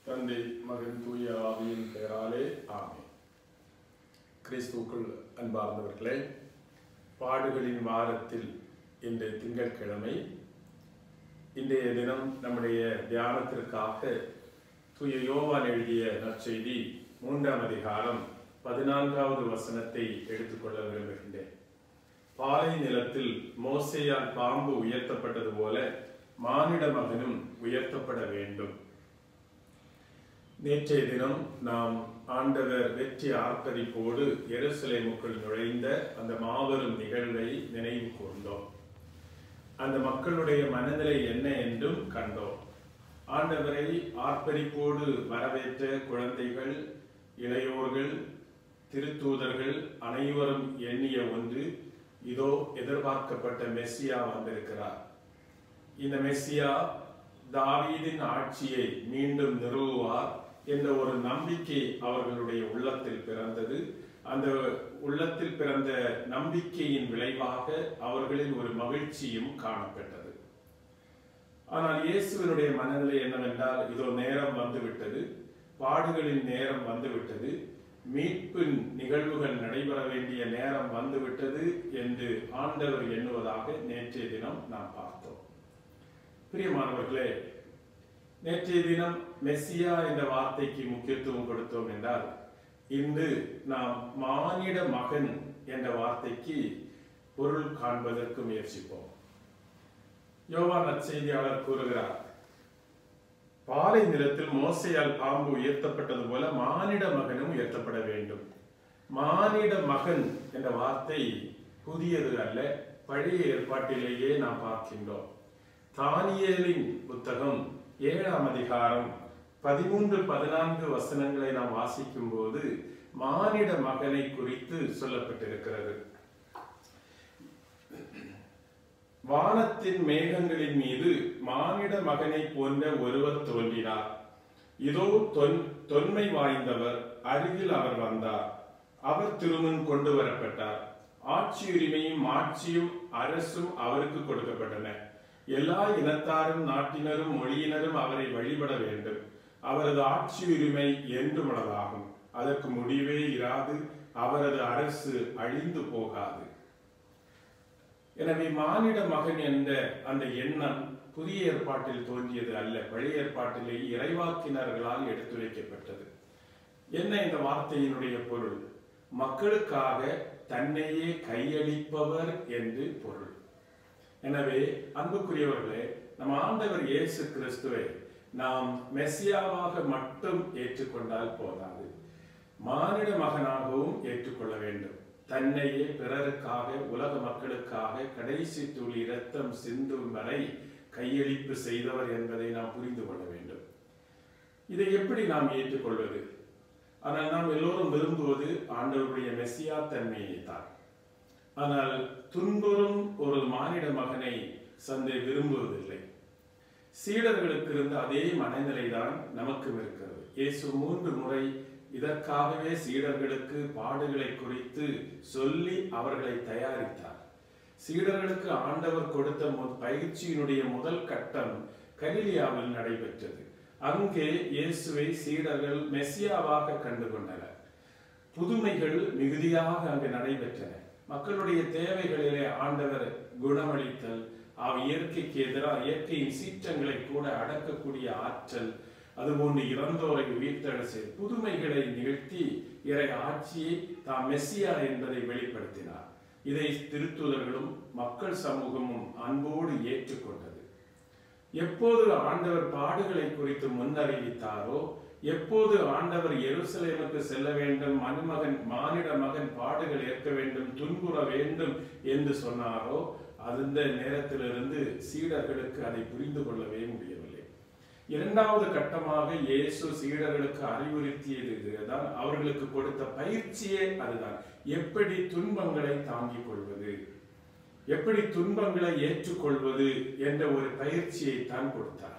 தந்தை மகன் தூய ஆவியின் பெயராலே ஆமே கிறிஸ்துக்குள் அன்பார்ந்தவர்களே பாடுகளின் வாரத்தில் இன்றைய திங்கட்கிழமை இன்றைய தினம் நம்முடைய தியானத்திற்காக தூய யோவான் எழுதிய நற்செய்தி மூன்றாம் அதிகாரம் பதினான்காவது வசனத்தை எடுத்துக்கொள்ள விரும்புகின்றேன் பாலை நிலத்தில் மோசேயால் பாம்பு உயர்த்தப்பட்டது போல மானிட மகனும் உயர்த்தப்பட வேண்டும் நேற்றைய தினம் நாம் ஆண்டவர் வெற்றி ஆர்ப்பரிப்போடு எருசலேமுக்குள் நுழைந்த அந்த மாபெரும் நிகழ்வை நினைவு கூர்ந்தோம் அந்த மக்களுடைய மனநிலை என்ன என்றும் கண்டோம் ஆண்டவரை ஆர்ப்பரிப்போடு வரவேற்ற குழந்தைகள் இளையோர்கள் திருத்தூதர்கள் அனைவரும் எண்ணிய ஒன்று இதோ எதிர்பார்க்கப்பட்ட மெஸ்ஸியா வந்திருக்கிறார் இந்த மெஸ்ஸியா தாவீதின் ஆட்சியை மீண்டும் நிறுவுவார் என்ற ஒரு நம்பிக்கை அவர்களுடைய உள்ளத்தில் பிறந்தது அந்த உள்ளத்தில் பிறந்த நம்பிக்கையின் விளைவாக அவர்களின் ஒரு மகிழ்ச்சியும் காணப்பட்டது ஆனால் இயேசுவினுடைய மனநிலை என்னவென்றால் இதோ நேரம் வந்துவிட்டது பாடுகளின் நேரம் வந்துவிட்டது மீட்பின் நிகழ்வுகள் நடைபெற வேண்டிய நேரம் வந்துவிட்டது என்று ஆண்டவர் எண்ணுவதாக நேற்றைய தினம் நாம் பார்த்தோம் பிரியமானவர்களே நேற்றைய தினம் மெஸ்ஸியா என்ற வார்த்தைக்கு முக்கியத்துவம் கொடுத்தோம் என்றால் இன்று நாம் மானிட மகன் என்ற வார்த்தைக்கு பொருள் காண்பதற்கு முயற்சிப்போம் யோவான் நற்செய்தியாளர் கூறுகிறார் பாலை நிலத்தில் மோசையால் பாம்பு உயர்த்தப்பட்டது போல மானிட மகனும் உயர்த்தப்பட வேண்டும் மானிட மகன் என்ற வார்த்தை புதியது அல்ல பழைய ஏற்பாட்டிலேயே நாம் பார்க்கின்றோம் தானியேலின் புத்தகம் ஏழாம் அதிகாரம் பதிமூன்று பதினான்கு வசனங்களை நாம் வாசிக்கும் போது மானிட மகனை குறித்து சொல்லப்பட்டிருக்கிறது வானத்தின் மேகங்களின் மீது மானிட மகனை போன்ற ஒருவர் தோன்றினார் இதோ தொன் தொன்மை வாய்ந்தவர் அருகில் அவர் வந்தார் அவர் திருமுன் கொண்டு வரப்பட்டார் ஆட்சி உரிமையும் ஆட்சியும் அரசும் அவருக்கு கொடுக்கப்பட்டன எல்லா இனத்தாரும் நாட்டினரும் மொழியினரும் அவரை வழிபட வேண்டும் அவரது ஆட்சி உரிமை என்றுமுள்ளதாகும் அதற்கு முடிவே இராது அவரது அரசு அழிந்து போகாது எனவே மானிட மகன் என்ற அந்த எண்ணம் புதிய ஏற்பாட்டில் தோன்றியது அல்ல பழைய ஏற்பாட்டிலே இறைவாக்கினர்களால் எடுத்துரைக்கப்பட்டது என்ன இந்த வார்த்தையினுடைய பொருள் மக்களுக்காக தன்னையே கையளிப்பவர் என்று பொருள் எனவே அன்புக்குரியவர்களே நம் ஆண்டவர் இயேசு கிறிஸ்துவை நாம் மெஸ்ஸியாவாக மட்டும் ஏற்றுக்கொண்டால் போதாது மானிட மகனாகவும் ஏற்றுக்கொள்ள வேண்டும் தன்னையே பிறருக்காக உலக மக்களுக்காக கடைசி துளி இரத்தம் சிந்தும் வரை கையளிப்பு செய்தவர் என்பதை நாம் புரிந்து கொள்ள வேண்டும் இதை எப்படி நாம் ஏற்றுக்கொள்வது ஆனால் நாம் எல்லோரும் விரும்புவது ஆண்டவருடைய மெஸ்ஸியா தன்மையை தான் ஆனால் துன்புறும் ஒரு மானிட மகனை சந்தை விரும்புவதில்லை சீடர்களுக்கு இருந்த அதே மனநிலைதான் நமக்கும் இருக்கிறது இயேசு மூன்று முறை இதற்காகவே சீடர்களுக்கு பாடுகளை குறித்து சொல்லி அவர்களை தயாரித்தார் சீடர்களுக்கு ஆண்டவர் கொடுத்த பயிற்சியினுடைய முதல் கட்டம் கலிலியாவில் நடைபெற்றது அங்கே இயேசுவை சீடர்கள் மெஸ்ஸியாவாக கண்டுகொண்டனர் புதுமைகள் மிகுதியாக அங்கு நடைபெற்றன மக்களுடைய தேவைகளிலே ஆண்டவர் குணமளித்தல் அவ இயற்கைக்கு எதிராக இயற்கையின் சீற்றங்களை கூட அடக்கக்கூடிய ஆற்றல் அதுபோன்று இறந்தோரை உயிர்த்தெழ செய்து புதுமைகளை நிகழ்த்தி இறை ஆட்சியை தாம் மெஸ்ஸியா என்பதை வெளிப்படுத்தினார் இதை திருத்துதர்களும் மக்கள் சமூகமும் அன்போடு ஏற்றுக்கொண்டது எப்போது ஆண்டவர் பாடுகளை குறித்து முன்னறிவித்தாரோ எப்போது ஆண்டவர் எருசலேமுக்கு செல்ல வேண்டும் மனுமகன் மானிட மகன் பாடுகள் ஏற்க வேண்டும் துன்புற வேண்டும் என்று சொன்னாரோ அந்த நேரத்திலிருந்து சீடர்களுக்கு அதை புரிந்து கொள்ளவே முடியவில்லை இரண்டாவது கட்டமாக இயேசு சீடர்களுக்கு அறிவுறுத்தியது இதுதான் அவர்களுக்கு கொடுத்த பயிற்சியே அதுதான் எப்படி துன்பங்களை தாங்கிக் கொள்வது எப்படி துன்பங்களை ஏற்றுக்கொள்வது என்ற ஒரு பயிற்சியை தான் கொடுத்தார்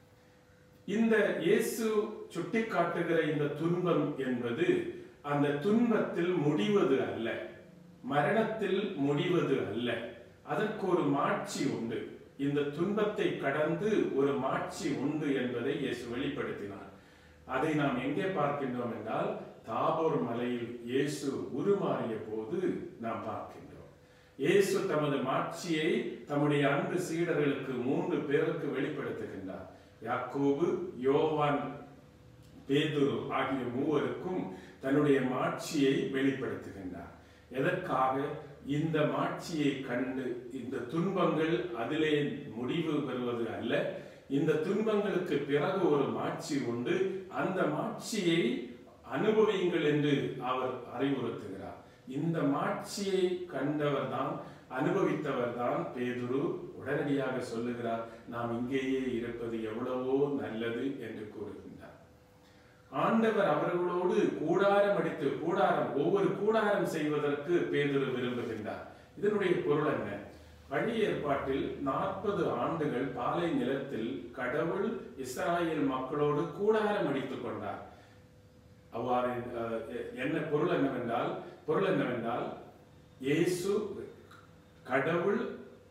இந்த இயேசு சுட்டிக்காட்டுகிற இந்த துன்பம் என்பது அந்த துன்பத்தில் முடிவது அல்ல மரணத்தில் முடிவது அல்ல அதற்கு ஒரு மாட்சி உண்டு இந்த துன்பத்தை கடந்து ஒரு மாட்சி உண்டு என்பதை இயேசு வெளிப்படுத்தினார் அதை நாம் எங்கே பார்க்கின்றோம் என்றால் தாபோர் மலையில் இயேசு உருமாறிய போது நாம் பார்க்கின்றோம் இயேசு தமது மாட்சியை தம்முடைய அன்பு சீடர்களுக்கு மூன்று பேருக்கு வெளிப்படுத்துகின்றார் யாக்கோபு யோவான் பேதுரு ஆகிய மூவருக்கும் தன்னுடைய மாட்சியை வெளிப்படுத்துகின்றார் எதற்காக இந்த மாட்சியை கண்டு இந்த துன்பங்கள் அதிலே முடிவு பெறுவது அல்ல இந்த துன்பங்களுக்கு பிறகு ஒரு மாட்சி உண்டு அந்த மாட்சியை அனுபவியுங்கள் என்று அவர் அறிவுறுத்துகிறார் இந்த மாட்சியை கண்டவர் தான் அனுபவித்தவர் தான் பேதுரு உடனடியாக சொல்லுகிறார் நாம் இங்கேயே இருப்பது எவ்வளவோ நல்லது என்று கூறுகின்றார் ஆண்டவர் அவர்களோடு கூடாரம் அடித்து கூடாரம் ஒவ்வொரு கூடாரம் செய்வதற்கு பேதுரு விரும்புகின்றார் இதனுடைய பொருள் என்ன பழி ஏற்பாட்டில் நாற்பது ஆண்டுகள் பாலை நிலத்தில் கடவுள் இஸ்ராயேல் மக்களோடு கூடாரம் அடித்துக் கொண்டார் அவ்வாறு அஹ், என்ன பொருள் என்னவென்றால் பொருள் என்னவென்றால் இயேசு கடவுள்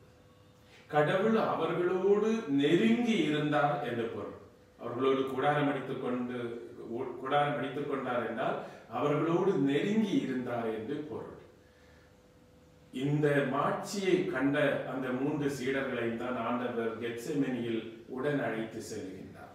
கடவுள் அவர்களோடு நெருங்கி இருந்தார் என்று பொருள் அவர்களோடு கூடாரம் அடித்துக் கொண்டு ஊ- கூடாரம் அடித்துக் கொண்டார் என்றால் அவர்களோடு நெருங்கி இருந்தார் என்று பொருள் இந்த மாட்சியை கண்ட அந்த மூன்று சீடர்களை தான் ஆண்டவர் கெட்செமனியில் உடன் அழைத்து செல்கின்றார்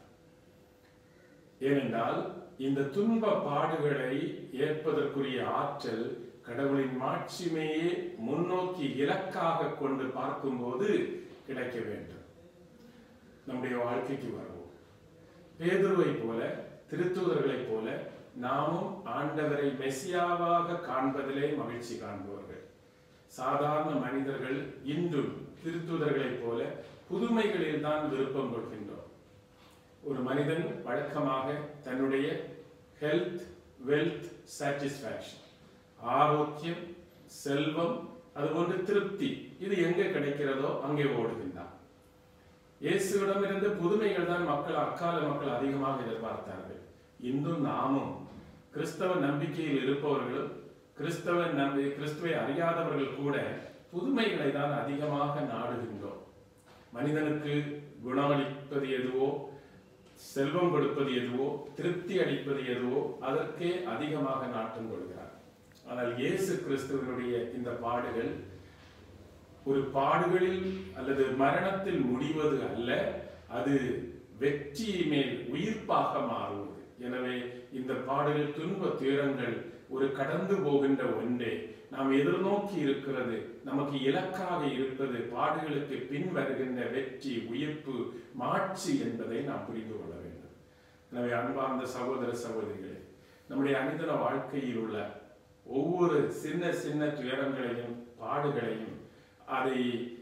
ஏனென்றால் இந்த துன்ப பாடுகளை ஏற்பதற்குரிய ஆற்றல் கடவுளின் மாட்சிமையே முன்னோக்கி இலக்காக கொண்டு பார்க்கும்போது கிடைக்க வேண்டும் நம்முடைய வாழ்க்கைக்கு வருவோம் பேதுருவை போல திருத்தூதர்களைப் போல நாமும் ஆண்டவரை மெசியாவாக காண்பதிலே மகிழ்ச்சி காண்பவர்கள் சாதாரண மனிதர்கள் இன்றும் திருத்தூதர்களைப் போல புதுமைகளில் தான் விருப்பம் கொள்கின்றோம் ஒரு மனிதன் வழக்கமாக தன்னுடைய ஹெல்த் வெல்த் சாட்டிஸ்ஃபேக்ஷன் ஆரோக்கியம் செல்வம் அதுபோன்று திருப்தி இது எங்கே கிடைக்கிறதோ அங்கே ஓடுகின்றான் இயேசுவிடமிருந்து புதுமைகள் தான் மக்கள் அக்கால மக்கள் அதிகமாக எதிர்பார்த்தார்கள் இன்றும் நாமும் கிறிஸ்தவ நம்பிக்கையில் இருப்பவர்களும் கிறிஸ்தவ நம்பி கிறிஸ்துவை அறியாதவர்கள் கூட புதுமைகளை தான் அதிகமாக நாடுகின்றோம் மனிதனுக்கு குணமளிப்பது எதுவோ செல்வம் கொடுப்பது எதுவோ திருப்தி அளிப்பது எதுவோ அதற்கே அதிகமாக நாட்டம் கொள்கிறார் ஆனால் இயேசு கிறிஸ்துவனுடைய இந்த பாடுகள் ஒரு பாடுகளில் அல்லது மரணத்தில் முடிவது அல்ல அது வெற்றி மேல் உயிர்ப்பாக மாறுவது எனவே இந்த பாடுகள் துன்ப துயரங்கள் ஒரு கடந்து போகின்ற ஒன்றே நாம் எதிர்நோக்கி இருக்கிறது நமக்கு இலக்காக இருப்பது பாடுகளுக்கு பின் வருகின்ற வெற்றி உயிர்ப்பு மாட்சி என்பதை நாம் புரிந்து கொள்ள வேண்டும் எனவே அன்பார்ந்த சகோதர சகோதரிகளே நம்முடைய அனுதின வாழ்க்கையில் உள்ள ஒவ்வொரு சின்ன சின்ன துயரங்களையும் பாடுகளையும் அதை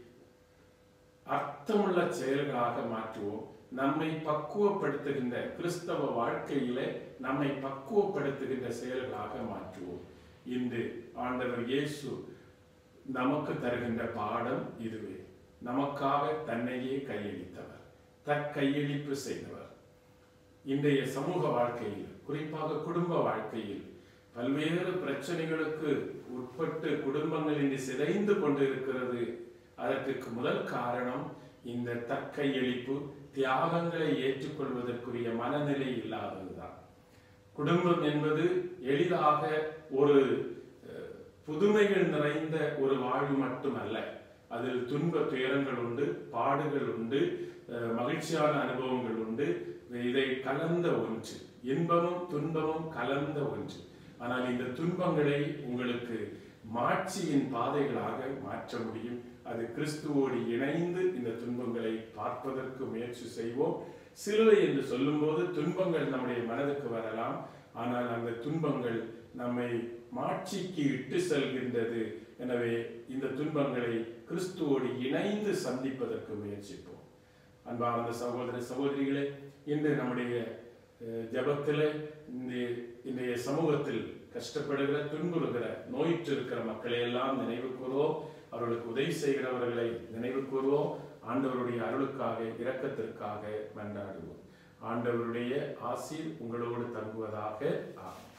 அர்த்தமுள்ள செயல்களாக மாற்றுவோம் நம்மை பக்குவப்படுத்துகின்ற கிறிஸ்தவ வாழ்க்கையிலே நம்மை பக்குவப்படுத்துகின்ற செயல்களாக மாற்றுவோம் இன்று ஆண்டவர் இயேசு நமக்கு தருகின்ற பாடம் இதுவே நமக்காக தன்னையே கையளித்தவர் தற்கையளிப்பு செய்தவர் இன்றைய சமூக வாழ்க்கையில் குறிப்பாக குடும்ப வாழ்க்கையில் பல்வேறு பிரச்சனைகளுக்கு உட்பட்டு குடும்பங்கள் இன்று சிதைந்து கொண்டிருக்கிறது அதற்கு முதல் காரணம் இந்த தற்கையளிப்பு தியாகங்களை ஏற்றுக்கொள்வதற்குரிய மனநிலை இல்லாததுதான் குடும்பம் என்பது எளிதாக ஒரு அஹ், புதுமைகள் நிறைந்த ஒரு வாழ்வு மட்டுமல்ல அதில் துன்ப துயரங்கள் உண்டு பாடுகள் உண்டு அஹ், மகிழ்ச்சியான அனுபவங்கள் உண்டு இதை கலந்த ஒன்று இன்பமும் துன்பமும் கலந்த ஒன்று ஆனால் இந்த துன்பங்களை உங்களுக்கு மாட்சியின் பாதைகளாக மாற்ற முடியும் அது கிறிஸ்துவோடு இணைந்து இந்த துன்பங்களை பார்ப்பதற்கு முயற்சி செய்வோம் சிலுவை என்று சொல்லும்போது துன்பங்கள் நம்முடைய மனதுக்கு வரலாம் ஆனால் அந்த துன்பங்கள் நம்மை மாட்சிக்கு இட்டு செல்கின்றது எனவே இந்த துன்பங்களை கிறிஸ்துவோடு இணைந்து சந்திப்பதற்கு முயற்சிப்போம் அன்பார்ந்த சகோதர சகோதரிகளே இன்று நம்முடைய அஹ், ஜெபத்திலே இந்த இன்றைய சமூகத்தில் கஷ்டப்படுகிற துன்புறுகிற நோயிற்று இருக்கிற மக்களை எல்லாம் நினைவு கூறுவோம் அவர்களுக்கு உதவி செய்கிறவர்களை நினைவு கூறுவோம் ஆண்டவருடைய அருளுக்காக இரக்கத்திற்காக மன்றாடுவோம் ஆண்டவருடைய ஆசீர் உங்களோடு தங்குவதாக ஆகும்